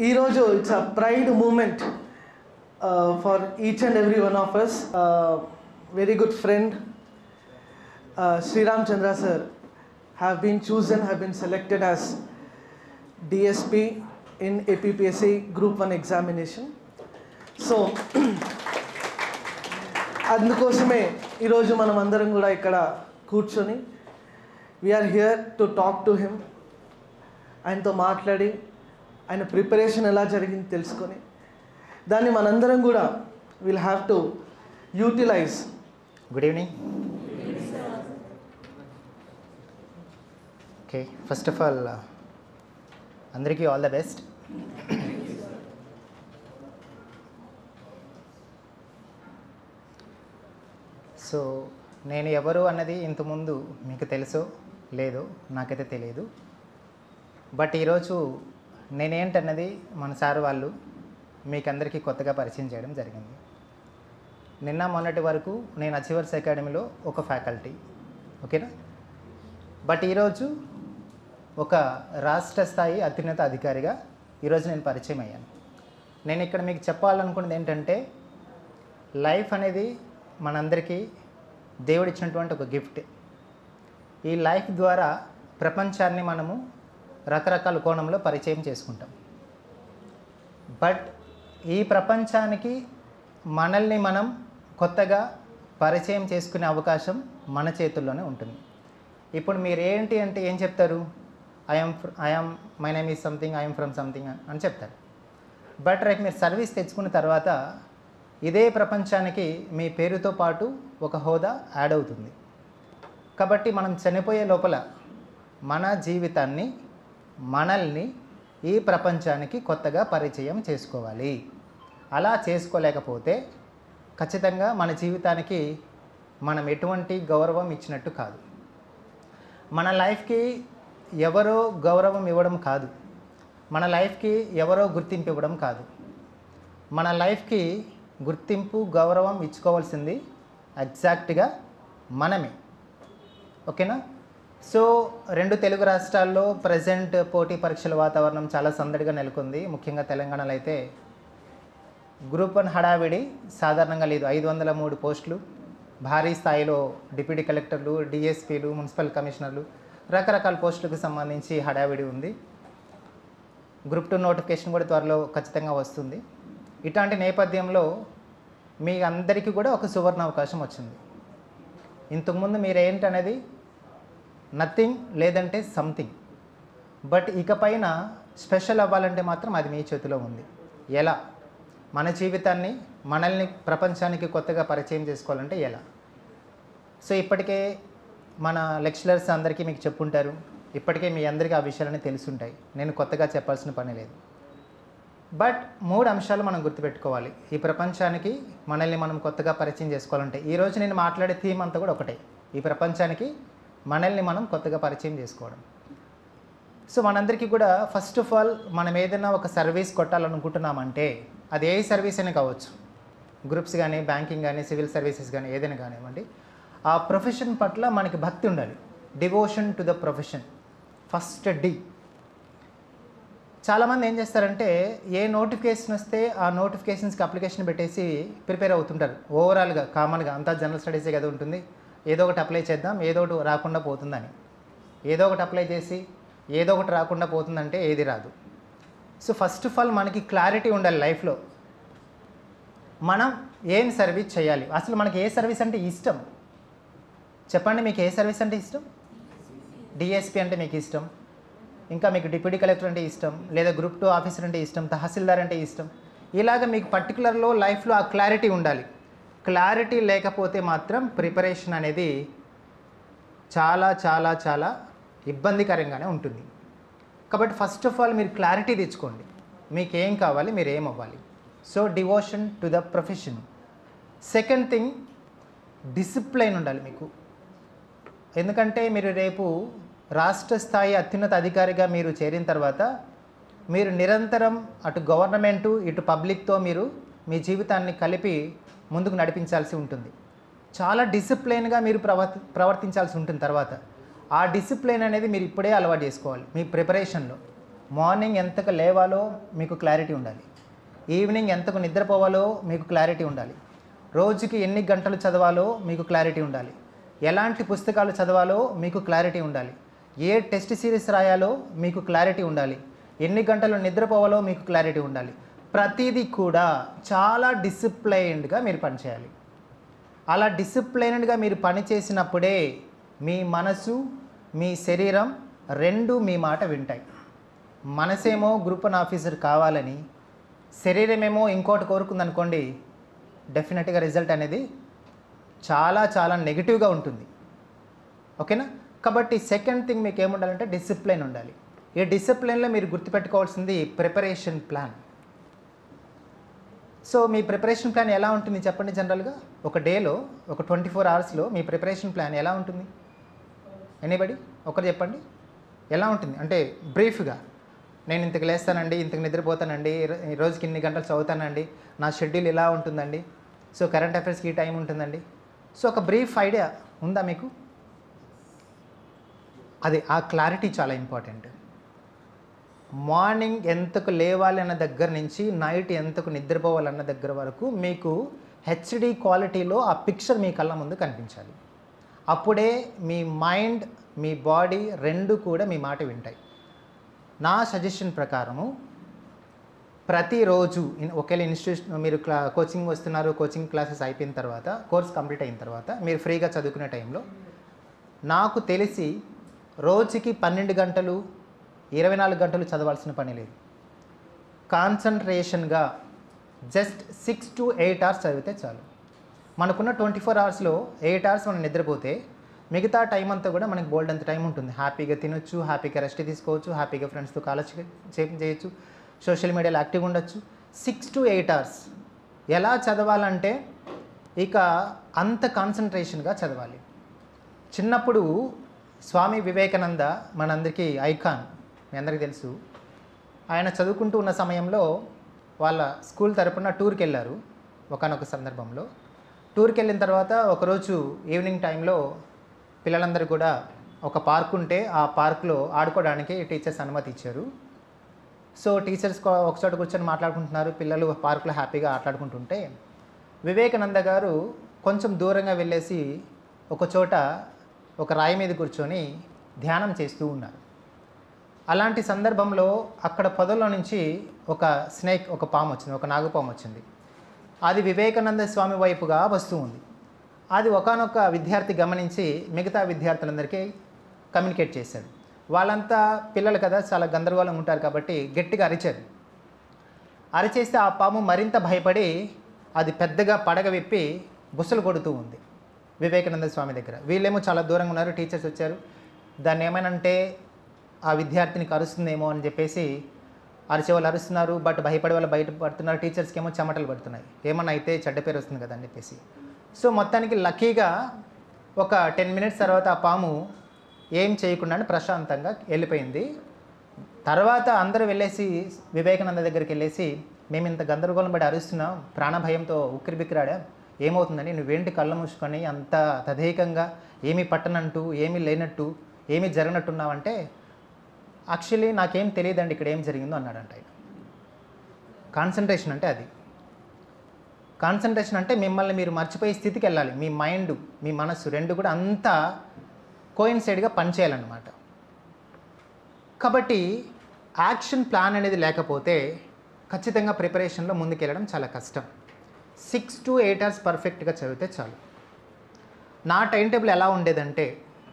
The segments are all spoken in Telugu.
ఈరోజు it's a pride moment for each and every one of us very good friend Sriram Chandra sir have been chosen have been selected as DSP in APPSC group one examination so అందుకోసమే ఈరోజు మనం అందరం కూడా ఇక్కడ కూర్చొని we're here to talk to him ఆయనతో మాట్లాడి ఆయన ప్రిపరేషన్ ఎలా జరిగింది తెలుసుకొని దాన్ని మనందరం కూడా will have to utilize good evening okay first of all అందరికీ ఆల్ ద బెస్ట్ సో నేను ఎవరు అన్నది ఇంతకుముందు మీకు తెలుసో లేదో నాకైతే తెలియదు బట్ ఈరోజు నేనేంటన్నది మన సార్ వాళ్ళు మీకు అందరికీ కొత్తగా పరిచయం చేయడం జరిగింది నిన్న మొన్నటి వరకు నేను అచీవర్స్ అకాడమీలో ఒక ఫ్యాకల్టీ ఓకేనా బట్ ఈరోజు ఒక రాష్ట్ర స్థాయి అత్యున్నత అధికారిగా ఈరోజు నేను పరిచయం అయ్యాను నేను ఇక్కడ మీకు చెప్పాలనుకున్నది ఏంటంటే లైఫ్ అనేది మనందరికీ దేవుడిచ్చినటువంటి ఒక గిఫ్ట్ ఈ లైఫ్ ద్వారా ప్రపంచాన్ని మనము రకరకాల కోణంలో పరిచయం చేసుకుంటాం బట్ ఈ ప్రపంచానికి మనల్ని మనం కొత్తగా పరిచయం చేసుకునే అవకాశం మన చేతుల్లోనే ఉంటుంది ఇప్పుడు మీరు ఏంటి అంటే ఏం చెప్తారు I'm I'm my name is something I'm from something అని చెప్తారు బట్ రేపు మీరు సర్వీస్ తెచ్చుకున్న తర్వాత ఇదే ప్రపంచానికి మీ పేరుతో పాటు ఒక హోదా యాడ్ అవుతుంది కాబట్టి మనం చనిపోయే లోపల మన జీవితాన్ని మనల్ని ఈ ప్రపంచానికి కొత్తగా పరిచయం చేసుకోవాలి అలా చేసుకోలేకపోతే ఖచ్చితంగా మన జీవితానికి మనం ఎటువంటి గౌరవం ఇచ్చినట్టు కాదు మన లైఫ్కి ఎవరో గౌరవం ఇవ్వడం కాదు మన లైఫ్కి ఎవరో గుర్తింపు ఇవ్వడం కాదు మన లైఫ్కి గుర్తింపు గౌరవం ఇచ్చుకోవాల్సింది ఎగ్జాక్ట్గా మనమే ఓకేనా సో రెండు తెలుగు రాష్ట్రాల్లో ప్రజెంట్ పోటీ పరీక్షల వాతావరణం చాలా సందడిగా నెలకొంది ముఖ్యంగా తెలంగాణలో అయితే గ్రూప్ వన్ హడావిడి సాధారణంగా లేదు ఐదు వందల మూడు పోస్టులు భారీ స్థాయిలో డిప్యూటీ కలెక్టర్లు డిఎస్పీలు మున్సిపల్ కమిషనర్లు రకరకాల పోస్టులకు సంబంధించి హడావిడి ఉంది గ్రూప్ టూ నోటిఫికేషన్ కూడా త్వరలో ఖచ్చితంగా వస్తుంది ఇట్లాంటి నేపథ్యంలో మీ అందరికీ కూడా ఒక సువర్ణ అవకాశం వచ్చింది ఇంతకుముందు మీరు ఏంటనేది నథింగ్ లేదంటే సంథింగ్ బట్ ఇకపైన స్పెషల్ అవ్వాలంటే మాత్రం అది మీ చేతిలో ఉంది ఎలా మన జీవితాన్ని మనల్ని ప్రపంచానికి కొత్తగా పరిచయం చేసుకోవాలంటే ఎలా సో ఇప్పటికే మన లెక్చరర్స్ అందరికీ మీకు చెప్పుంటారు ఇప్పటికే మీ అందరికీ ఆ విషయాలన్నీ తెలుసుంటాయి నేను కొత్తగా చెప్పాల్సిన పని లేదు బట్ మూడు అంశాలు మనం గుర్తుపెట్టుకోవాలి ఈ ప్రపంచానికి మనల్ని మనం కొత్తగా పరిచయం చేసుకోవాలంటే ఈరోజు నేను మాట్లాడే థీమ్ అంతా కూడా ఒకటే ఈ ప్రపంచానికి మనల్ని మనం కొత్తగా పరిచయం చేసుకోవడం సో మనందరికీ కూడా ఫస్ట్ ఆఫ్ ఆల్ మనం ఏదైనా ఒక సర్వీస్ కొట్టాలనుకుంటున్నామంటే అది ఏ సర్వీస్ అయినా కావచ్చు గ్రూప్స్ కానీ బ్యాంకింగ్ కానీ సివిల్ సర్వీసెస్ కానీ ఏదైనా కానివ్వండి ఆ ప్రొఫెషన్ పట్ల మనకి భక్తి ఉండాలి devotion to the profession first డి చాలామంది ఏం చేస్తారంటే ఏ నోటిఫికేషన్ వస్తే ఆ నోటిఫికేషన్స్కి అప్లికేషన్ పెట్టేసి ప్రిపేర్ అవుతుంటారు ఓవరాల్గా కామన్గా అంతా జనరల్ స్టడీసే కదా ఉంటుంది ఏదో ఒకటి అప్లై చేద్దాం ఏదో ఒకటి రాకుండా పోతుందని ఏదో ఒకటి అప్లై చేసి ఏదో ఒకటి రాకుండా పోతుందంటే ఏది రాదు సో ఫస్ట్ ఆఫ్ ఆల్ మనకి క్లారిటీ ఉండాలి లైఫ్లో మనం ఏం సర్వీస్ చేయాలి అసలు మనకి ఏ సర్వీస్ అంటే ఇష్టం చెప్పండి మీకు ఏ సర్వీస్ అంటే ఇష్టం డిఎస్పి అంటే మీకు ఇష్టం ఇంకా మీకు డిప్యూటీ కలెక్టర్ అంటే ఇష్టం లేదా గ్రూప్ టూ ఆఫీసర్ అంటే ఇష్టం తహసీల్దార్ అంటే ఇష్టం ఇలాగ మీకు పర్టికులర్లో లైఫ్లో ఆ క్లారిటీ ఉండాలి క్లారిటీ లేకపోతే మాత్రం ప్రిపరేషన్ అనేది చాలా చాలా చాలా ఇబ్బందికరంగానే ఉంటుంది కాబట్టి ఫస్ట్ ఆఫ్ ఆల్ మీరు క్లారిటీ తెచ్చుకోండి మీకు ఏం కావాలి మీరు ఏం అవ్వాలి so devotion to the profession second thing discipline ఉండాలి మీకు ఎందుకంటే మీరు రేపు రాష్ట్ర స్థాయి అత్యున్నత అధికారిగా మీరు చేరిన తర్వాత మీరు నిరంతరం అటు గవర్నమెంటు ఇటు పబ్లిక్తో మీరు మీ జీవితాన్ని కలిపి ముందుకు నడిపించాల్సి ఉంటుంది చాలా డిసిప్లైన్గా మీరు ప్రవర్తి ప్రవర్తించాల్సి ఉంటుంది తర్వాత ఆ డిసిప్లైన్ అనేది మీరు ఇప్పుడే అలవాటు చేసుకోవాలి మీ ప్రిపరేషన్లో మార్నింగ్ ఎంతకు లేవాలో మీకు క్లారిటీ ఉండాలి ఈవినింగ్ ఎంతకు నిద్రపోవాలో మీకు క్లారిటీ ఉండాలి రోజుకి ఎన్ని గంటలు చదవాలో మీకు క్లారిటీ ఉండాలి ఎలాంటి పుస్తకాలు చదవాలో మీకు క్లారిటీ ఉండాలి ఏ టెస్ట్ సిరీస్ రాయాలో మీకు క్లారిటీ ఉండాలి ఎన్ని గంటలు నిద్రపోవాలో మీకు క్లారిటీ ఉండాలి ప్రతిదీ కూడా చాలా డిసిప్లైన్డ్గా మీరు పనిచేయాలి అలా డిసిప్లైన్డ్గా మీరు పని చేసినప్పుడే మీ మనసు మీ శరీరం రెండు మీ మాట వింటాయి మనసేమో గ్రూప్ వన్ ఆఫీసర్ కావాలని శరీరమేమో ఇంకోటి కోరుకుందనుకోండి డెఫినెట్గా రిజల్ట్ అనేది చాలా చాలా నెగిటివ్గా ఉంటుంది ఓకేనా కాబట్టి సెకండ్ థింగ్ మీకు ఏముండాలంటే డిసిప్లిన్ ఉండాలి ఈ డిసిప్లిన్లో మీరు గుర్తుపెట్టుకోవాల్సింది ప్రిపరేషన్ ప్లాన్ సో మీ ప్రిపరేషన్ ప్లాన్ ఎలా ఉంటుంది చెప్పండి జనరల్గా ఒక డేలో ఒక ట్వంటీ ఫోర్ అవర్స్లో మీ ప్రిపరేషన్ ప్లాన్ ఎలా ఉంటుంది ఎనీబడి ఒకరు చెప్పండి ఎలా ఉంటుంది అంటే బ్రీఫ్గా నేను ఇంతకు లేస్తానండి ఇంతకు నిద్రపోతానండి ఈ రో- ఈ రోజుకి ఇన్ని గంటలు చదువుతానండి నా షెడ్యూల్ ఇలా ఉంటుందండి సో కరెంట్ అఫైర్స్కి ఈ టైం ఉంటుందండి సో ఒక బ్రీఫ్ ఐడియా ఉందా మీకు అది ఆ క్లారిటీ చాలా ఇంపార్టెంట్ మార్నింగ్ ఎంతకు లేవాలి అన్న దగ్గర నుంచి నైట్ ఎంతకు నిద్రపోవాలన్న దగ్గర వరకు మీకు హెచ్డి క్వాలిటీలో ఆ పిక్చర్ మీ కళ్ళ ముందు కనిపించాలి అప్పుడే మీ మైండ్ మీ బాడీ రెండు కూడా మీ మాట వింటాయి నా సజెషన్ ప్రకారము ప్రతిరోజు ఇన్- ఒకవేళ ఇన్స్టిట్యూషన్ మీరు క్లా కోచింగ్ వస్తున్నారు కోచింగ్ క్లాసెస్ అయిపోయిన తర్వాత కోర్స్ కంప్లీట్ అయిన తర్వాత మీరు ఫ్రీగా చదువుకునే టైంలో నాకు తెలిసి రోజుకి పన్నెండు గంటలు ఇరవై నాలుగు గంటలు చదవాల్సిన పని లేదు కాన్సన్ట్రేషన్గా just six to eight hours చదివితే చాలు మనకున్న ట్వంటీ ఫోర్ అవర్స్లో ఎయిట్ అవర్స్ మనం నిద్రపోతే మిగతా టైం అంతా కూడా మనకి బోల్డ్ అంత టైం ఉంటుంది హ్యాపీగా తినొచ్చు హ్యాపీగా రెస్ట్ తీసుకోవచ్చు హ్యాపీగా ఫ్రెండ్స్తో కాలేజ్ చేయొచ్చు సోషల్ మీడియాలో యాక్టివ్గా ఉండొచ్చు సిక్స్ టు ఎయిట్ అవర్స్ ఎలా చదవాలంటే ఇక అంత కాన్సన్ట్రేషన్గా చదవాలి చిన్నప్పుడు స్వామి వివేకానంద మనందరికీ ఐకాన్ మీ అందరికీ తెలుసు ఆయన చదువుకుంటూ ఉన్న సమయంలో వాళ్ళ స్కూల్ తరపున టూర్కి వెళ్ళారు ఒకనొక సందర్భంలో టూర్కి వెళ్ళిన తర్వాత ఒకరోజు ఈవినింగ్ టైంలో పిల్లలందరూ కూడా ఒక పార్క్ ఉంటే ఆ పార్క్లో ఆడుకోవడానికి టీచర్స్ అనుమతి ఇచ్చారు సో టీచర్స్ కో- ఒక చోట కూర్చొని మాట్లాడుకుంటున్నారు పిల్లలు పార్కులో హ్యాపీగా ఆటలాడుకుంటుంటే వివేకానంద గారు కొంచెం దూరంగా వెళ్ళేసి ఒక చోట ఒక రాయి మీద కూర్చొని ధ్యానం చేస్తూ ఉన్నారు అలాంటి సందర్భంలో అక్కడ పొదల్లో నుంచి ఒక స్నేక్ ఒక పాము వచ్చింది ఒక నాగుపాము వచ్చింది అది వివేకానంద స్వామి వైపుగా వస్తూ ఉంది అది ఒకానొక విద్యార్థి గమనించి మిగతా విద్యార్థులందరికీ కమ్యూనికేట్ చేశాడు వాళ్ళంతా పిల్లలు కదా చాలా గందరగోళంగా ఉంటారు కాబట్టి గట్టిగా అరిచారు అరిచేస్తే ఆ పాము మరింత భయపడి అది పెద్దగా పడగ విప్పి బుసలు కొడుతూ ఉంది వివేకానంద స్వామి దగ్గర వీళ్ళేమో చాలా దూరంగా ఉన్నారు టీచర్స్ వచ్చారు దాన్ని ఏమైనంటే ఆ విద్యార్థిని కరుస్తుందేమో అని చెప్పేసి అరిచే వాళ్ళు అరుస్తున్నారు బట్ భయపడే వాళ్ళు బయట పడుతున్నారు టీచర్స్కి ఏమో చెమటలు పడుతున్నాయి ఏమన్నా అయితే చెడ్డ పేరు వస్తుంది కదా అని చెప్పేసి సో మొత్తానికి లక్కీగా ఒక టెన్ మినిట్స్ తర్వాత ఆ పాము ఏం చేయకుండానే ప్రశాంతంగా వెళ్ళిపోయింది తర్వాత అందరూ వెళ్ళేసి వివేకానంద దగ్గరికి వెళ్ళేసి మేము ఇంత గందరగోళం పడి అరుస్తున్నాం ప్రాణభయంతో ఉక్కిరి బిక్కిరాడా ఏమవుతుందని నువ్వేంటి కళ్ళ మూసుకొని అంత తదేకంగా ఏమీ పట్టనంటూ ఏమీ లేనట్టు ఏమీ జరగనట్టున్నావంటే యాక్చువల్లీ నాకేం తెలియదండి ఇక్కడ ఏం జరిగిందో అన్నాడంట ఆయన కాన్సన్ట్రేషన్ అంటే అది కాన్సన్ట్రేషన్ అంటే మిమ్మల్ని మీరు మర్చిపోయే స్థితికి వెళ్ళాలి మీ మైండ్ మీ మనస్సు రెండు కూడా అంతా కోయిన్సైడ్గా పనిచేయాలన్నమాట కాబట్టి యాక్షన్ ప్లాన్ అనేది లేకపోతే ఖచ్చితంగా ప్రిపరేషన్లో ముందుకెళ్ళడం చాలా కష్టం సిక్స్ టు ఎయిట్ అవర్స్ పర్ఫెక్ట్గా చదివితే చాలు నా టైం టేబుల్ ఎలా ఉండేదంటే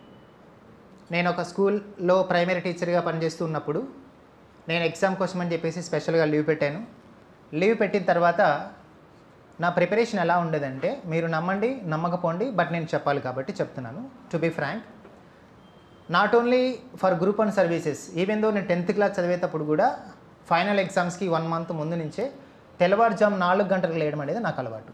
నేను ఒక స్కూల్లో ప్రైమరీ టీచర్గా పనిచేస్తూ ఉన్నప్పుడు నేను ఎగ్జామ్ కోసం అని చెప్పేసి స్పెషల్గా లీవ్ పెట్టాను లీవ్ పెట్టిన తర్వాత నా ప్రిపరేషన్ ఎలా ఉండేదంటే మీరు నమ్మండి నమ్మకపోండి బట్ నేను చెప్పాలి కాబట్టి చెప్తున్నాను to be frank not only for group one services even though నేను టెన్త్ క్లాస్ చదివేటప్పుడు కూడా ఫైనల్ ఎగ్జామ్స్కి వన్ మంత్ ముందు నుంచే తెల్లవారుజాము నాలుగు గంటలకు లేయడం అనేది నాకు అలవాటు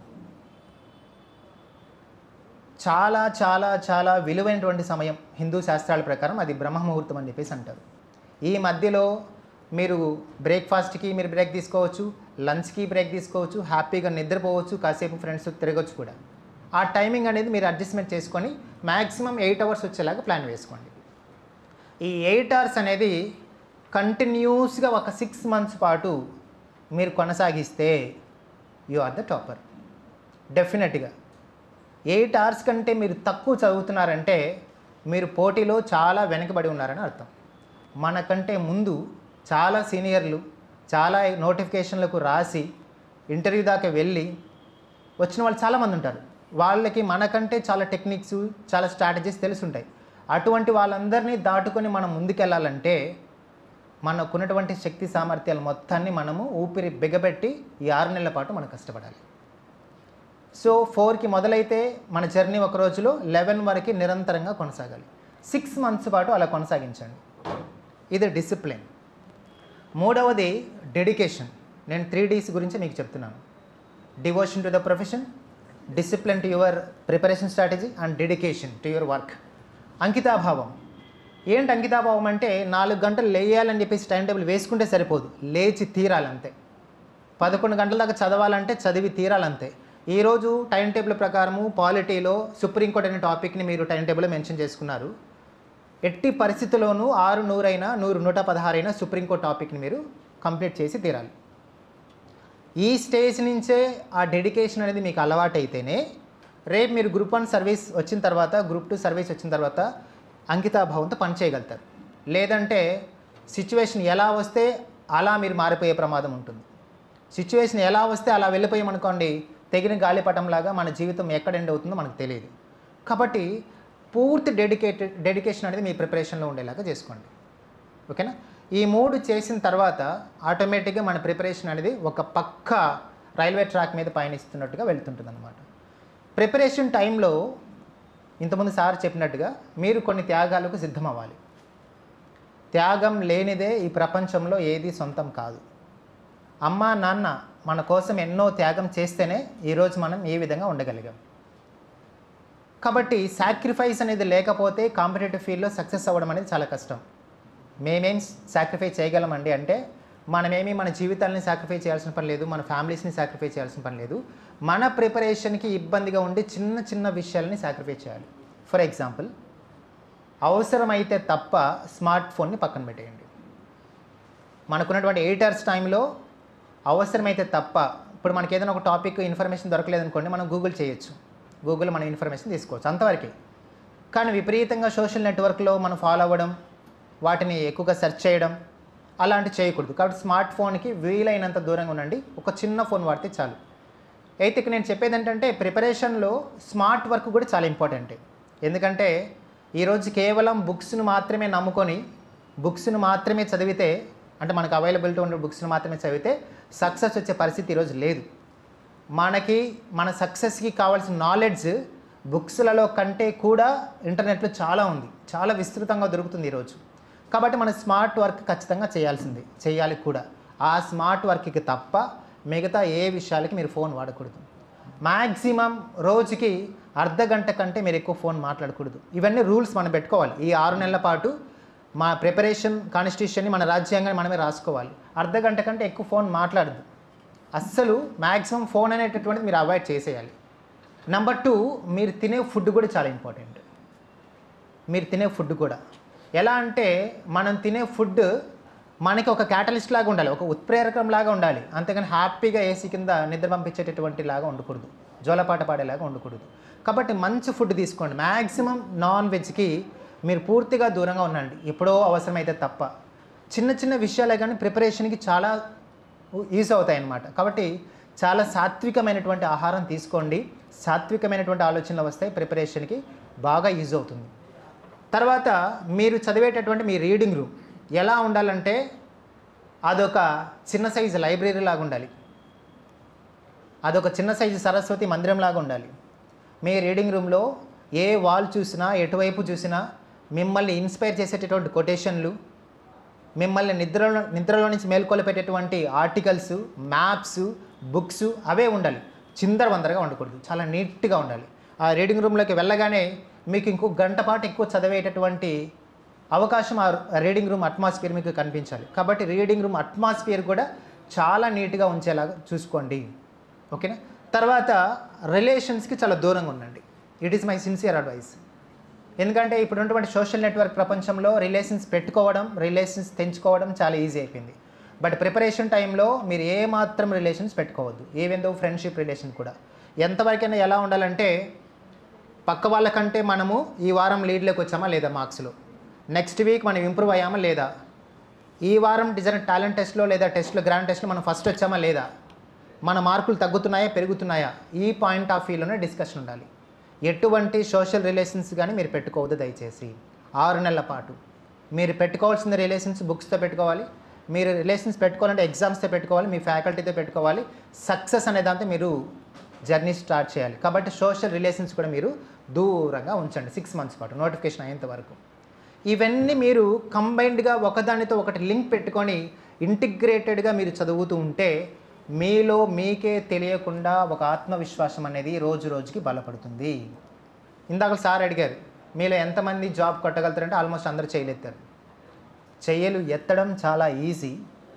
చాలా చాలా చాలా విలువైనటువంటి సమయం హిందూ శాస్త్రాల ప్రకారం అది బ్రహ్మ ముహూర్తం అని చెప్పేసి అంటారు ఈ మధ్యలో మీరు బ్రేక్ఫాస్ట్కి మీరు బ్రేక్ తీసుకోవచ్చు లంచ్కి బ్రేక్ తీసుకోవచ్చు హ్యాపీగా నిద్రపోవచ్చు కాసేపు ఫ్రెండ్స్ తిరగచ్చు కూడా ఆ టైమింగ్ అనేది మీరు అడ్జస్ట్మెంట్ చేసుకొని మ్యాక్సిమం ఎయిట్ అవర్స్ వచ్చేలాగా ప్లాన్ వేసుకోండి ఈ ఎయిట్ అవర్స్ అనేది కంటిన్యూస్గా ఒక సిక్స్ మంత్స్ పాటు మీరు కొనసాగిస్తే యు ఆర్ ద టాపర్ డెఫినెట్గా ఎయిట్ అవర్స్ కంటే మీరు తక్కువ చదువుతున్నారంటే మీరు పోటీలో చాలా వెనకబడి ఉన్నారని అర్థం మనకంటే ముందు చాలా సీనియర్లు చాలా నోటిఫికేషన్లకు రాసి ఇంటర్వ్యూ దాకా వెళ్ళి వచ్చిన వాళ్ళు చాలామంది ఉంటారు వాళ్ళకి మనకంటే చాలా టెక్నిక్స్ చాలా స్ట్రాటజీస్ తెలుసుంటాయి అటువంటి వాళ్ళందరినీ దాటుకొని మనం ముందుకెళ్ళాలంటే మనకున్నటువంటి శక్తి సామర్థ్యాలు మొత్తాన్ని మనము ఊపిరి బిగబెట్టి ఈ ఆరు నెలల పాటు మనం కష్టపడాలి సో ఫోర్కి మొదలైతే మన జర్నీ ఒక రోజులో లెవెన్ వరకు నిరంతరంగా కొనసాగాలి సిక్స్ మంత్స్ పాటు అలా కొనసాగించండి ఇది డిసిప్లిన్ మూడవది డెడికేషన్ నేను త్రీ డీస్ గురించి మీకు చెప్తున్నాను devotion to the profession discipline to your preparation strategy and dedication to your work అంకితాభావం ఏంటి అంకితాభావం అంటే నాలుగు గంటలు లేయాలని చెప్పేసి టైం టేబుల్ వేసుకుంటే సరిపోదు లేచి తీరాలంతే పదకొండు గంటల దాకా చదవాలంటే చదివి తీరాలంతే ఈరోజు టైం టేబుల్ ప్రకారము పాలిటీలో సుప్రీంకోర్టు అనే టాపిక్ని మీరు టైం టేబుల్లో మెన్షన్ చేసుకున్నారు ఎట్టి పరిస్థితుల్లోనూ ఆరు నూరైనా నూరు నూట పదహారైనా సుప్రీంకోర్టు టాపిక్ని మీరు కంప్లీట్ చేసి తీరాలి ఈ స్టేజ్ నుంచే ఆ డెడికేషన్ అనేది మీకు అలవాటు అయితేనే రేపు మీరు గ్రూప్ వన్ సర్వీస్ వచ్చిన తర్వాత గ్రూప్ టూ సర్వీస్ వచ్చిన తర్వాత అంకితాభావంతో పని చేయగలుగుతారు లేదంటే సిచ్యువేషన్ ఎలా వస్తే అలా మీరు మారిపోయే ప్రమాదం ఉంటుంది సిచ్యువేషన్ ఎలా వస్తే అలా వెళ్ళిపోయామనుకోండి తెగిన గాలిపటంలాగా మన జీవితం ఎక్కడ ఎండ్ అవుతుందో మనకు తెలియదు కాబట్టి పూర్తి డెడికేటెడ్ డెడికేషన్ అనేది మీ ప్రిపరేషన్లో ఉండేలాగా చేసుకోండి ఓకేనా ఈ మూడు చేసిన తర్వాత ఆటోమేటిక్గా మన ప్రిపరేషన్ అనేది ఒక పక్క రైల్వే ట్రాక్ మీద పయనిస్తున్నట్టుగా వెళ్తుంటుంది అనమాట ప్రిపరేషన్ టైంలో ఇంతకుముందు సార్ చెప్పినట్టుగా మీరు కొన్ని త్యాగాలకు సిద్ధం అవ్వాలి త్యాగం లేనిదే ఈ ప్రపంచంలో ఏది సొంతం కాదు అమ్మ నాన్న మన కోసం ఎన్నో త్యాగం చేస్తేనే ఈరోజు మనం ఏ విధంగా ఉండగలిగాం కాబట్టి సాక్రిఫైస్ అనేది లేకపోతే కాంపిటేటివ్ ఫీల్డ్లో సక్సెస్ అవ్వడం అనేది చాలా కష్టం మేమేం సాక్రిఫై చేయగలమండి అంటే మనమేమి మన జీవితాలని సాక్రిఫై చేయాల్సిన పని లేదు మన ఫ్యామిలీస్ని సాక్రిఫై చేయాల్సిన పని లేదు మన ప్రిపరేషన్కి ఇబ్బందిగా ఉండే చిన్న చిన్న విషయాలని సాక్రిఫై చేయాలి ఫర్ ఎగ్జాంపుల్ అవసరమైతే తప్ప స్మార్ట్ ఫోన్ని పక్కన పెట్టేయండి మనకున్నటువంటి ఎయిట్ అవర్స్ టైంలో అవసరమైతే తప్ప ఇప్పుడు మనకి ఏదైనా ఒక టాపిక్ ఇన్ఫర్మేషన్ దొరకలేదనుకోండి మనం గూగుల్ చేయొచ్చు గూగుల్ మన ఇన్ఫర్మేషన్ తీసుకోవచ్చు అంతవరకే కానీ విపరీతంగా సోషల్ నెట్వర్క్లో మనం ఫాలో అవ్వడం వాటిని ఎక్కువగా సెర్చ్ చేయడం అలాంటి చేయకూడదు కాబట్టి స్మార్ట్ ఫోన్కి వీలైనంత దూరంగా ఉండండి ఒక చిన్న ఫోన్ వాడితే చాలు అయితే ఇక నేను చెప్పేది ఏంటంటే ప్రిపరేషన్లో స్మార్ట్ వర్క్ కూడా చాలా ఇంపార్టెంట్ ఎందుకంటే ఈరోజు కేవలం బుక్స్ను మాత్రమే నమ్ముకొని బుక్స్ను మాత్రమే చదివితే అంటే మనకు అవైలబిలిటీ ఉన్న బుక్స్ను మాత్రమే చదివితే సక్సెస్ వచ్చే పరిస్థితి ఈరోజు లేదు మనకి మన సక్సెస్కి కావాల్సిన నాలెడ్జ్ బుక్స్లలో కంటే కూడా ఇంటర్నెట్లో చాలా ఉంది చాలా విస్తృతంగా దొరుకుతుంది ఈరోజు కాబట్టి మన స్మార్ట్ వర్క్ ఖచ్చితంగా చేయాల్సింది చేయాలి కూడా ఆ స్మార్ట్ వర్క్కి తప్ప మిగతా ఏ విషయాలకి మీరు ఫోన్ వాడకూడదు మ్యాక్సిమం రోజుకి అర్ధ గంట కంటే మీరు ఎక్కువ ఫోన్ మాట్లాడకూడదు ఇవన్నీ రూల్స్ మనం పెట్టుకోవాలి ఈ ఆరు నెలల పాటు మా ప్రిపరేషన్ కాన్స్టిట్యూషన్ని మన రాజ్యాంగాన్ని మనమే రాసుకోవాలి అర్ధ గంట కంటే ఎక్కువ ఫోన్ మాట్లాడదు అస్సలు మ్యాక్సిమం ఫోన్ అనేటటువంటిది మీరు అవాయిడ్ చేసేయాలి నెంబర్ టూ మీరు తినే ఫుడ్ కూడా చాలా ఇంపార్టెంట్ మీరు తినే ఫుడ్ కూడా ఎలా అంటే మనం తినే ఫుడ్ మనకి ఒక క్యాటలిస్ట్ లాగా ఉండాలి ఒక ఉత్ప్రేరకం లాగా ఉండాలి అంతేగాని హ్యాపీగా ఏసీ కింద నిద్ర పంపించేటటువంటి లాగా ఉండకూడదు జోలపాట పాడేలాగా ఉండకూడదు కాబట్టి మంచి ఫుడ్ తీసుకోండి మ్యాక్సిమం నాన్ వెజ్కి మీరు పూర్తిగా దూరంగా ఉండండి ఎప్పుడో అవసరమైతే తప్ప చిన్న చిన్న విషయాలే కానీ ప్రిపరేషన్కి చాలా యూజ్ అవుతాయి అన్నమాట కాబట్టి చాలా సాత్వికమైనటువంటి ఆహారం తీసుకోండి సాత్వికమైనటువంటి ఆలోచనలు వస్తాయి ప్రిపరేషన్కి బాగా యూజ్ అవుతుంది తర్వాత మీరు చదివేటటువంటి మీ రీడింగ్ రూమ్ ఎలా ఉండాలంటే అదొక చిన్న సైజు లైబ్రరీ లాగా ఉండాలి అదొక చిన్న సైజు సరస్వతి మందిరం లాగా ఉండాలి మీ రీడింగ్ రూమ్లో ఏ వాల్ చూసినా ఎటువైపు చూసినా మిమ్మల్ని ఇన్స్పైర్ చేసేటటువంటి కొటేషన్లు మిమ్మల్ని నిద్రలో నిద్రలో నుంచి మేల్కొల్పేటటువంటి ఆర్టికల్స్ మ్యాప్స్ బుక్స్ అవే ఉండాలి చిందరవందరగా ఉండకూడదు చాలా నీట్గా ఉండాలి ఆ రీడింగ్ రూమ్లోకి వెళ్ళగానే మీకు ఇంకో గంట పాటు ఎక్కువ చదివేటటువంటి అవకాశం ఆ రీడింగ్ రూమ్ అట్మాస్ఫియర్ మీకు కనిపించాలి కాబట్టి రీడింగ్ రూమ్ అట్మాస్ఫియర్ కూడా చాలా నీట్గా ఉంచేలాగా చూసుకోండి ఓకేనా తర్వాత రిలేషన్స్కి చాలా దూరంగా ఉండండి it is my sincere advice ఎందుకంటే ఇప్పుడు ఉన్నటువంటి సోషల్ నెట్వర్క్ ప్రపంచంలో రిలేషన్స్ పెట్టుకోవడం రిలేషన్స్ తెంచుకోవడం చాలా ఈజీ అయిపోయింది బట్ ప్రిపరేషన్ టైంలో మీరు ఏ మాత్రం రిలేషన్స్ పెట్టుకోవద్దు ఏవేందో ఫ్రెండ్షిప్ రిలేషన్ కూడా ఎంతవరకైనా ఎలా ఉండాలంటే పక్క వాళ్ళకంటే మనము ఈ వారం లీడ్లోకి వచ్చామా లేదా మార్క్స్లో నెక్స్ట్ వీక్ మనం ఇంప్రూవ్ అయ్యామా లేదా ఈ వారం డిజైన్ టాలెంట్ టెస్ట్లో లేదా టెస్ట్లో గ్రాండ్ టెస్ట్లో మనం ఫస్ట్ వచ్చామా లేదా మన మార్కులు తగ్గుతున్నాయా పెరుగుతున్నాయా ఈ పాయింట్ ఆఫ్ వ్యూలోనే డిస్కషన్ ఉండాలి ఎటువంటి సోషల్ రిలేషన్స్ కానీ మీరు పెట్టుకోవద్దు దయచేసి ఆరు నెలల పాటు మీరు పెట్టుకోవాల్సిన రిలేషన్స్ బుక్స్తో పెట్టుకోవాలి మీరు రిలేషన్స్ పెట్టుకోవాలంటే ఎగ్జామ్స్తో పెట్టుకోవాలి మీ ఫ్యాకల్టీతో పెట్టుకోవాలి సక్సెస్ అనే దాంతో మీరు జర్నీ స్టార్ట్ చేయాలి కాబట్టి సోషల్ రిలేషన్స్ కూడా మీరు దూరంగా ఉంచండి సిక్స్ మంత్స్ పాటు నోటిఫికేషన్ అయ్యేంత వరకు ఇవన్నీ మీరు కంబైన్డ్గా ఒకదానితో ఒకటి లింక్ పెట్టుకొని ఇంటిగ్రేటెడ్గా మీరు చదువుతూ ఉంటే మీలో మీకే తెలియకుండా ఒక ఆత్మవిశ్వాసం అనేది రోజు రోజుకి బలపడుతుంది ఇందాక సార్ అడిగారు మీలో ఎంతమంది జాబ్ కొట్టగలుగుతారంటే ఆల్మోస్ట్ అందరూ చేయలేస్తారు చెయ్యలు ఎత్తడం చాలా ఈజీ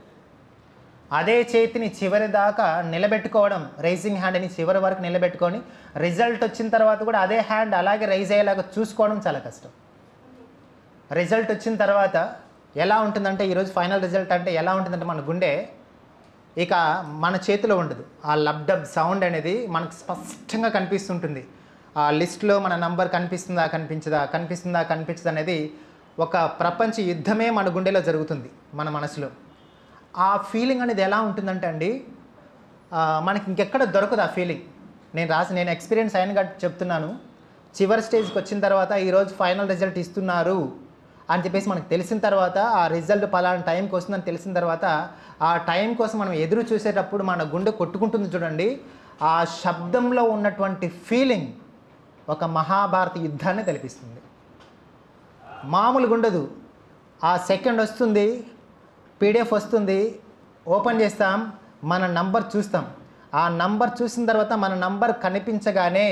అదే చేతిని చివరి దాకా నిలబెట్టుకోవడం రైజింగ్ హ్యాండ్ని చివరి వరకు నిలబెట్టుకొని రిజల్ట్ వచ్చిన తర్వాత కూడా అదే హ్యాండ్ అలాగే రైజ్ అయ్యేలాగా చూసుకోవడం చాలా కష్టం రిజల్ట్ వచ్చిన తర్వాత ఎలా ఉంటుందంటే ఈరోజు ఫైనల్ రిజల్ట్ అంటే ఎలా ఉంటుందంటే మన గుండె ఇక మన చేతిలో ఉండదు ఆ లబ్డబ్ సౌండ్ అనేది మనకు స్పష్టంగా కనిపిస్తుంటుంది ఆ లిస్ట్లో మన నంబర్ కనిపిస్తుందా కనిపించదా కనిపిస్తుందా కనిపించదా అనేది ఒక ప్రపంచ యుద్ధమే మన గుండెలో జరుగుతుంది మన మనసులో ఆ ఫీలింగ్ అనేది ఎలా ఉంటుందంటే అండి ఆ, మనకి ఇంకెక్కడ దొరకదు ఆ ఫీలింగ్ నేను రాసి నేను ఎక్స్పీరియన్స్ అయిన కాబట్టి చెప్తున్నాను చివరి స్టేజ్కి వచ్చిన తర్వాత ఈరోజు ఫైనల్ రిజల్ట్ ఇస్తున్నారు అని చెప్పేసి మనకు తెలిసిన తర్వాత ఆ రిజల్ట్ పలానా టైంకి వస్తుందని తెలిసిన తర్వాత ఆ టైం కోసం మనం ఎదురు చూసేటప్పుడు మన గుండె కొట్టుకుంటుంది చూడండి ఆ శబ్దంలో ఉన్నటువంటి ఫీలింగ్ ఒక మహాభారత యుద్ధాన్ని తెలిపిస్తుంది మామూలుగా ఉండదు ఆ సెకండ్ వస్తుంది పీడిఎఫ్ వస్తుంది ఓపెన్ చేస్తాం మన నంబర్ చూస్తాం ఆ నంబర్ చూసిన తర్వాత మన నంబర్ కనిపించగానే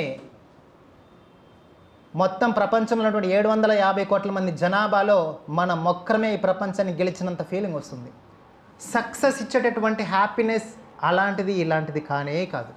మొత్తం ప్రపంచంలో ఉన్నటువంటి ఏడు వందల యాభై కోట్ల మంది జనాభాలో మన మొక్కరమే ఈ ప్రపంచాన్ని గెలిచినంత ఫీలింగ్ వస్తుంది సక్సెస్ ఇచ్చేటటువంటి హ్యాపీనెస్ అలాంటిది ఇలాంటిది కానే కాదు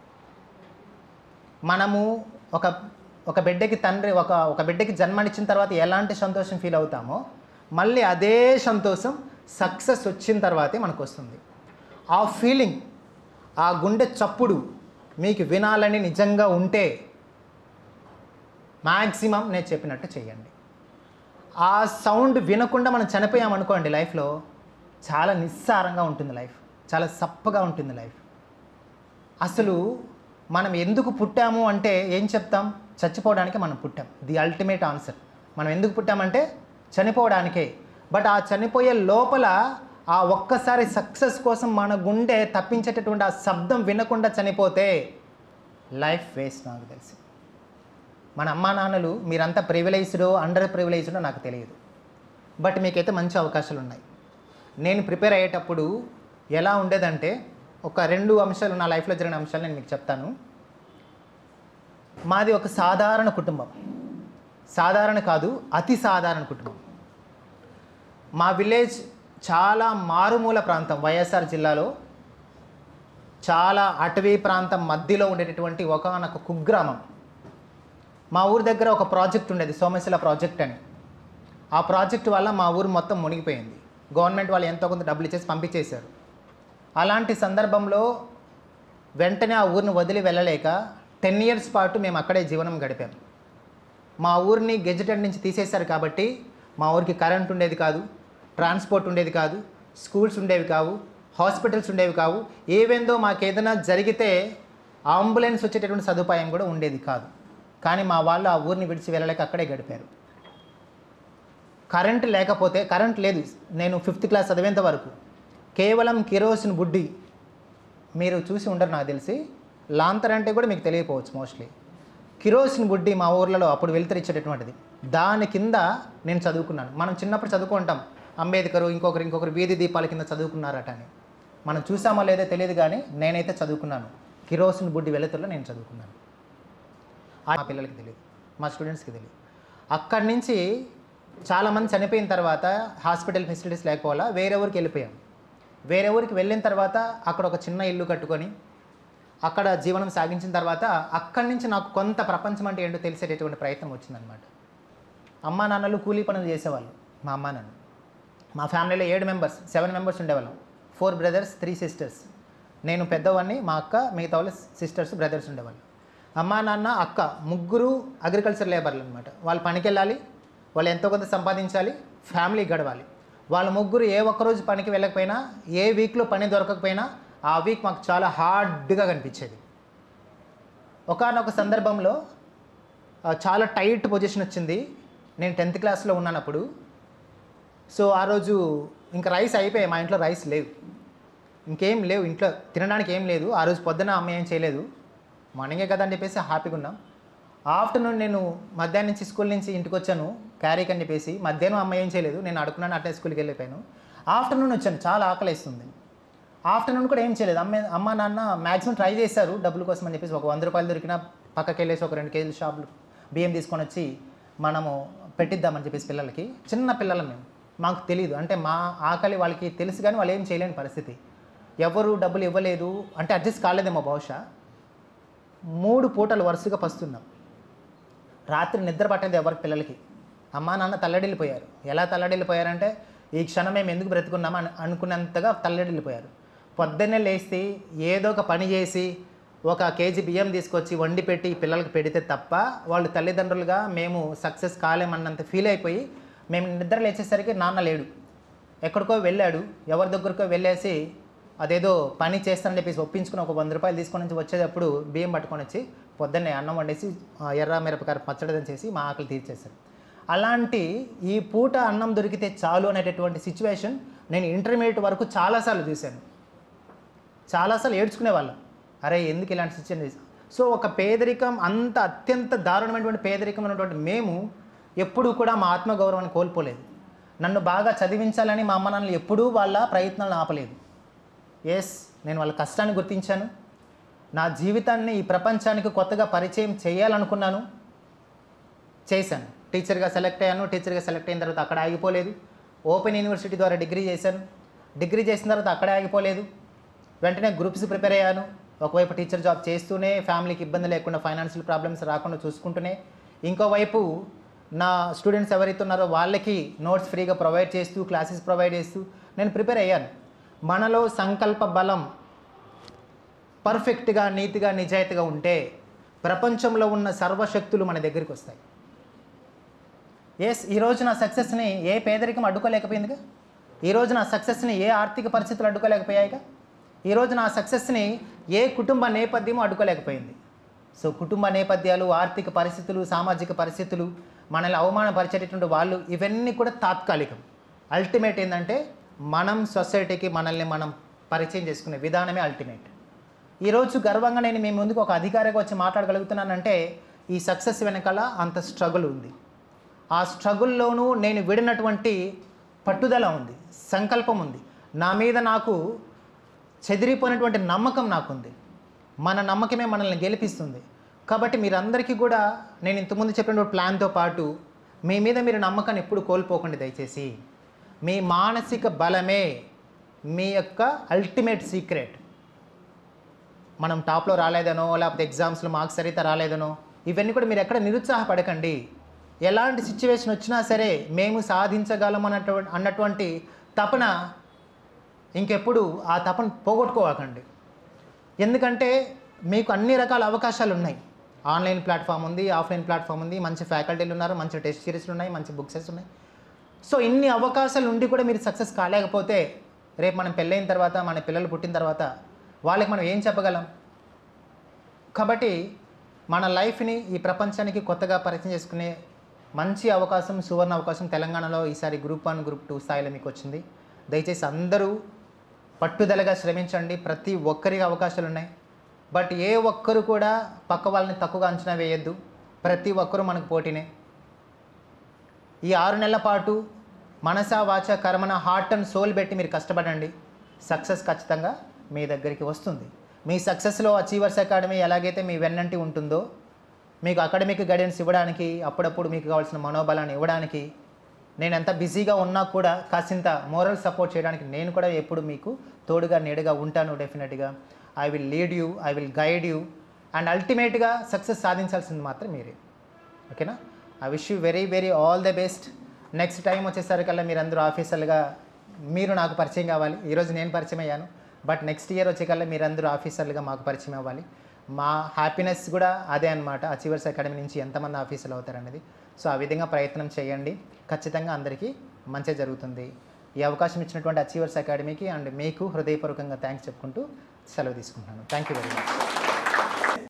మనము ఒక ఒక బిడ్డకి తండ్రి ఒక ఒక బిడ్డకి జన్మనిచ్చిన తర్వాత ఎలాంటి సంతోషం ఫీల్ అవుతామో మళ్ళీ అదే సంతోషం సక్సెస్ వచ్చిన తర్వాతే మనకు వస్తుంది ఆ ఫీలింగ్ ఆ గుండె చప్పుడు మీకు వినాలని నిజంగా ఉంటే మ్యాక్సిమం నేను చెప్పినట్టు చేయండి ఆ సౌండ్ వినకుండా మనం చనిపోయామనుకోండి లైఫ్లో చాలా నిస్సారంగా ఉంటుంది లైఫ్ చాలా సప్పగా ఉంటుంది లైఫ్ అసలు మనం ఎందుకు పుట్టాము అంటే ఏం చెప్తాం చచ్చిపోవడానికి మనం పుట్టాం ది అల్టిమేట్ ఆన్సర్ మనం ఎందుకు పుట్టామంటే చనిపోవడానికే బట్ ఆ చనిపోయే లోపల ఆ ఒక్కసారి సక్సెస్ కోసం మన గుండె తప్పించేటటువంటి ఆ శబ్దం వినకుండా చనిపోతే లైఫ్ వేస్ట్ నాకు తెలిసి మన అమ్మా నాన్నలు మీరంతా ప్రివిలైజ్డో అండర్ ప్రివిలైజ్డో నాకు తెలియదు బట్ మీకైతే మంచి అవకాశాలు ఉన్నాయి నేను ప్రిపేర్ అయ్యేటప్పుడు ఎలా ఉండేదంటే ఒక రెండు అంశాలు నా లైఫ్లో జరిగిన అంశాలు నేను మీకు చెప్తాను మాది ఒక సాధారణ కుటుంబం సాధారణ కాదు అతి సాధారణ కుటుంబం మా విలేజ్ చాలా మారుమూల ప్రాంతం వైఎస్ఆర్ జిల్లాలో చాలా అటవీ ప్రాంతం మధ్యలో ఉండేటటువంటి ఒకనొక కుగ్రామం మా ఊరి దగ్గర ఒక ప్రాజెక్ట్ ఉండేది సోమశిల ప్రాజెక్ట్ అని ఆ ప్రాజెక్ట్ వల్ల మా ఊరు మొత్తం మునిగిపోయింది గవర్నమెంట్ వాళ్ళు ఎంతో కొంత డబ్బులు ఇచ్చేసి పంపించేశారు అలాంటి సందర్భంలో వెంటనే ఆ ఊరిని వదిలి వెళ్ళలేక టెన్ ఇయర్స్ పాటు మేము అక్కడే జీవనం గడిపాం మా ఊరిని గెజిటెడ్ నుంచి తీసేశారు కాబట్టి మా ఊరికి కరెంట్ ఉండేది కాదు ట్రాన్స్పోర్ట్ ఉండేది కాదు స్కూల్స్ ఉండేవి కావు హాస్పిటల్స్ ఉండేవి కావు ఏవేందో మాకు ఏదైనా జరిగితే అంబులెన్స్ వచ్చేటటువంటి సదుపాయం కూడా ఉండేది కాదు కానీ మా వాళ్ళు ఆ ఊరిని విడిచి వెళ్ళలేక అక్కడే గడిపారు కరెంట్ లేకపోతే కరెంట్ లేదు నేను ఫిఫ్త్ క్లాస్ చదివేంత వరకు కేవలం కిరోసిన్ బుడ్డి మీరు చూసి ఉండరు నాకు తెలిసి లాంతర్ అంటే కూడా మీకు తెలియకపోవచ్చు మోస్ట్లీ కిరోసిన్ బుడ్డి మా ఊర్లలో అప్పుడు వెళ్తారు ఇచ్చేటటువంటిది దాని కింద నేను చదువుకున్నాను మనం చిన్నప్పుడు చదువుకుంటాం అంబేద్కర్ ఇంకొకరు ఇంకొకరు వీధి దీపాల కింద చదువుకున్నారట అని మనం చూసామో లేదో తెలియదు కానీ నేనైతే చదువుకున్నాను కిరోసిన్ బుడ్డి వెలుతురులో నేను చదువుకున్నాను ఆ మా పిల్లలకి తెలియదు మా స్టూడెంట్స్కి తెలియదు అక్కడి నుంచి చాలామంది చనిపోయిన తర్వాత హాస్పిటల్ ఫెసిలిటీస్ లేకపోవాలా వేరే ఊరికి వెళ్ళిపోయాం వేరే ఊరికి వెళ్ళిన తర్వాత అక్కడ ఒక చిన్న ఇల్లు కట్టుకొని అక్కడ జీవనం సాగించిన తర్వాత అక్కడి నుంచి నాకు కొంత ప్రపంచం అంటే ఏంటో తెలిసేటటువంటి ప్రయత్నం వచ్చిందనమాట అమ్మా నాన్నలు కూలీ పనులు చేసేవాళ్ళు మా అమ్మా నాన్న మా ఫ్యామిలీలో ఏడు మెంబర్స్ సెవెన్ మెంబర్స్ ఉండేవాళ్ళం ఫోర్ బ్రదర్స్ త్రీ సిస్టర్స్ నేను పెద్దవాడిని మా అక్క మిగతా వాళ్ళు సిస్టర్స్ బ్రదర్స్ ఉండేవాళ్ళు అమ్మా నాన్న అక్క ముగ్గురు అగ్రికల్చర్ లేబర్లు అనమాట వాళ్ళు పనికి వెళ్ళాలి వాళ్ళు ఎంతో కొంత సంపాదించాలి ఫ్యామిలీ గడవాలి వాళ్ళ ముగ్గురు ఏ ఒక్కరోజు పనికి వెళ్ళకపోయినా ఏ వీక్లో పని దొరకకపోయినా ఆ వీక్ మాకు చాలా హార్డ్గా కనిపించేది ఒకనొక సందర్భంలో ఆ, చాలా టైట్ పొజిషన్ వచ్చింది నేను టెన్త్ క్లాస్లో ఉన్నాను అప్పుడు సో ఆ రోజు ఇంకా రైస్ అయిపోయాయి మా ఇంట్లో రైస్ లేవు ఇంకేం లేవు ఇంట్లో తినడానికి ఏం లేదు ఆ రోజు పొద్దున అమ్మ ఏం చేయలేదు మార్నింగే కదా అని చెప్పేసి హ్యాపీగా ఉన్నాం ఆఫ్టర్నూన్ నేను మధ్యాహ్నం నుంచి స్కూల్ నుంచి ఇంటికి వచ్చాను క్యారీకి అని చెప్పేసి మధ్యాహ్నం అమ్మ ఏం చేయలేదు నేను అడుకున్నాను అట్లే స్కూల్కి వెళ్ళిపోయాను ఆఫ్టర్నూన్ వచ్చాను చాలా ఆకలిస్తుంది ఆఫ్టర్నూన్ కూడా ఏం చేయలేదు అమ్మ అమ్మ నాన్న మ్యాక్సిమం ట్రై చేశారు డబ్బుల కోసం అని చెప్పేసి ఒక వంద రూపాయలు దొరికినా పక్కకి వెళ్ళేసి ఒక రెండు కేజీలు షాపులు బియ్యం తీసుకొని వచ్చి మనము పెట్టిద్దామని చెప్పేసి పిల్లలకి చిన్న పిల్లలు మేము మాకు తెలియదు అంటే మా ఆకలి వాళ్ళకి తెలుసు కానీ వాళ్ళు ఏం చేయలేని పరిస్థితి ఎవరు డబ్బులు ఇవ్వలేదు అంటే అడ్జస్ట్ కాలేదేమో బహుశా మూడు పూటలు వరుసగా పస్తున్నాం రాత్రి నిద్ర పట్టేది ఎవరికి పిల్లలకి అమ్మా నాన్న తల్లడిల్లిపోయారు ఎలా తల్లడిల్లిపోయారంటే ఈ క్షణం మేము ఎందుకు బ్రతుకున్నాం అని అనుకున్నంతగా తల్లడిల్లిపోయారు పొద్దున్నే లేచి ఏదో ఒక పని చేసి ఒక కేజీ బియ్యం తీసుకొచ్చి వండి పెట్టి పిల్లలకి పెడితే తప్ప వాళ్ళు తల్లిదండ్రులుగా మేము సక్సెస్ కాలేమన్నంత ఫీల్ అయిపోయి మేము నిద్ర లేచేసరికి నాన్న లేడు ఎక్కడికో వెళ్ళాడు ఎవరి దగ్గరకో వెళ్ళేసి అదేదో పని చేస్తానని చెప్పేసి ఒప్పించుకుని ఒక వంద రూపాయలు తీసుకొని వచ్చి వచ్చేటప్పుడు బియ్యం పట్టుకొని వచ్చి పొద్దున్నే అన్నం వండేసి ఆ, ఎర్ర మిరపకాయ పచ్చడి చేసి మా ఆకలి తీర్చేశారు అలాంటి ఈ పూట అన్నం దొరికితే చాలు అనేటటువంటి సిచ్యువేషన్ నేను ఇంటర్మీడియట్ వరకు చాలాసార్లు చూశాను చాలాసార్లు ఏడ్చుకునేవాళ్ళం అరే ఎందుకు ఇలాంటి సిచ్యువేషన్ సో ఒక పేదరికం అంత అత్యంత దారుణమైనటువంటి పేదరికం ఉన్నటువంటి మేము ఎప్పుడూ కూడా మా ఆత్మగౌరవాన్ని కోల్పోలేదు నన్ను బాగా చదివించాలని మా అమ్మ నాన్నలు ఎప్పుడూ వాళ్ళ ప్రయత్నాలను ఆపలేదు ఎస్ నేను వాళ్ళ కష్టాన్ని గుర్తించాను నా జీవితాన్ని ఈ ప్రపంచానికి కొత్తగా పరిచయం చేయాలనుకున్నాను చేశాను టీచర్గా సెలెక్ట్ అయ్యాను టీచర్గా సెలెక్ట్ అయిన తర్వాత అక్కడ ఆగిపోలేదు ఓపెన్ యూనివర్సిటీ ద్వారా డిగ్రీ చేశాను డిగ్రీ చేసిన తర్వాత అక్కడే ఆగిపోలేదు వెంటనే గ్రూప్స్ ప్రిపేర్ అయ్యాను ఒకవైపు టీచర్ జాబ్ చేస్తూనే ఫ్యామిలీకి ఇబ్బంది లేకుండా ఫైనాన్షియల్ ప్రాబ్లమ్స్ రాకుండా చూసుకుంటూనే ఇంకోవైపు నా స్టూడెంట్స్ ఎవరైతే ఉన్నారో వాళ్ళకి నోట్స్ ఫ్రీగా ప్రొవైడ్ చేస్తూ క్లాసెస్ ప్రొవైడ్ చేస్తూ నేను ప్రిపేర్ అయ్యాను మనలో సంకల్ప బలం పర్ఫెక్ట్గా నీతిగా నిజాయితీగా ఉంటే ప్రపంచంలో ఉన్న సర్వశక్తులు మన దగ్గరికి వస్తాయి ఎస్ ఈరోజు నా సక్సెస్ని ఏ పేదరికం అడ్డుకోలేకపోయిందిగా ఈరోజు నా సక్సెస్ని ఏ ఆర్థిక పరిస్థితులు అడ్డుకోలేకపోయాయిగా ఈరోజు నా సక్సెస్ని ఏ కుటుంబ నేపథ్యము అడ్డుకోలేకపోయింది సో కుటుంబ నేపథ్యాలు ఆర్థిక పరిస్థితులు సామాజిక పరిస్థితులు మనల్ని అవమానపరిచేటటువంటి వాళ్ళు ఇవన్నీ కూడా తాత్కాలికం అల్టిమేట్ ఏంటంటే మనం సొసైటీకి మనల్ని మనం పరిచయం చేసుకునే విధానమే అల్టిమేట్ ఈరోజు గర్వంగా నేను మీ ముందుకు ఒక అధికారిగా వచ్చి మాట్లాడగలుగుతున్నానంటే ఈ సక్సెస్ వెనకాల అంత స్ట్రగుల్ ఉంది ఆ స్ట్రగుల్లోనూ నేను విడినటువంటి పట్టుదల ఉంది సంకల్పం ఉంది నా మీద నాకు చెదిరిపోయినటువంటి నమ్మకం నాకుంది మన నమ్మకమే మనల్ని గెలిపిస్తుంది కాబట్టి మీరందరికీ కూడా నేను ఇంతకుముందు చెప్పిన ప్లాన్తో పాటు మీ మీద మీరు నమ్మకాన్ని ఎప్పుడు కోల్పోకండి దయచేసి మీ మానసిక బలమే మీ యొక్క అల్టిమేట్ సీక్రెట్ మనం టాప్లో రాలేదనో లేకపోతే ఎగ్జామ్స్లో మార్క్స్ సరిగ్గా రాలేదనో ఇవన్నీ కూడా మీరు ఎక్కడ నిరుత్సాహపడకండి ఎలాంటి సిచ్యువేషన్ వచ్చినా సరే మేము సాధించగలం అన్నటువంటి అన్నటువంటి తపన ఇంకెప్పుడు ఆ తపన పోగొట్టుకోకండి ఎందుకంటే మీకు అన్ని రకాల అవకాశాలు ఉన్నాయి ఆన్లైన్ ప్లాట్ఫామ్ ఉంది ఆఫ్లైన్ ప్లాట్ఫామ్ ఉంది మంచి ఫ్యాకల్టీలు ఉన్నారు మంచి టెస్ట్ సిరీస్లు ఉన్నాయి మంచి బుక్సెస్ ఉన్నాయి సో ఇన్ని అవకాశాలు ఉండి కూడా మీరు సక్సెస్ కాలేకపోతే రేపు మనం పెళ్ళైన తర్వాత మన పిల్లలు పుట్టిన తర్వాత వాళ్ళకి మనం ఏం చెప్పగలం కాబట్టి మన లైఫ్ని ఈ ప్రపంచానికి కొత్తగా పరిచయం చేసుకునే మంచి అవకాశం సువర్ణ అవకాశం తెలంగాణలో ఈసారి గ్రూప్ వన్ గ్రూప్ టూ స్థాయిలో మీకు వచ్చింది దయచేసి అందరూ పట్టుదలగా శ్రమించండి ప్రతి ఒక్కరికి అవకాశాలు ఉన్నాయి బట్ ఏ ఒక్కరు కూడా పక్క వాళ్ళని తక్కువగా అంచనా వేయొద్దు ప్రతి ఒక్కరూ మనకు పోటీనే ఈ ఆరు నెలల పాటు మనసా వాచ కర్మన హార్ట్ అండ్ సోల్ పెట్టి మీరు కష్టపడండి సక్సెస్ ఖచ్చితంగా మీ దగ్గరికి వస్తుంది మీ సక్సెస్లో అచీవర్స్ అకాడమీ ఎలాగైతే మీ వెన్నంటి ఉంటుందో మీకు అకాడమిక్ గైడెన్స్ ఇవ్వడానికి అప్పుడప్పుడు మీకు కావాల్సిన మనోబలాన్ని ఇవ్వడానికి నేను ఎంత బిజీగా ఉన్నా కూడా కాసింత మోరల్ సపోర్ట్ చేయడానికి నేను కూడా ఎప్పుడు మీకు తోడుగా నీడగా ఉంటాను డెఫినెట్గా I will lead you I will guide you and అల్టిమేట్గా సక్సెస్ సాధించాల్సింది మాత్రం మీరే ఓకేనా I wish you very very all the best next time వచ్చేసరికల్లా మీరందరూ ఆఫీసర్లుగా మీరు నాకు పరిచయం కావాలి ఈరోజు నేను పరిచయం అయ్యాను బట్ నెక్స్ట్ ఇయర్ వచ్చేకల్లా మీరందరూ ఆఫీసర్లుగా మాకు పరిచయం అవ్వాలి మా హ్యాపీనెస్ కూడా అదే అనమాట అచీవర్స్ అకాడమీ నుంచి ఎంతమంది ఆఫీసర్లు అవుతారనేది సో ఆ విధంగా ప్రయత్నం చేయండి ఖచ్చితంగా అందరికీ మంచి జరుగుతుంది ఈ అవకాశం ఇచ్చినటువంటి అచీవర్స్ అకాడమీకి అండ్ మీకు హృదయపూర్వకంగా థ్యాంక్స్ చెప్పుకుంటూ సెలవు తీసుకుంటున్నాను థ్యాంక్ యూ వెరీ మచ్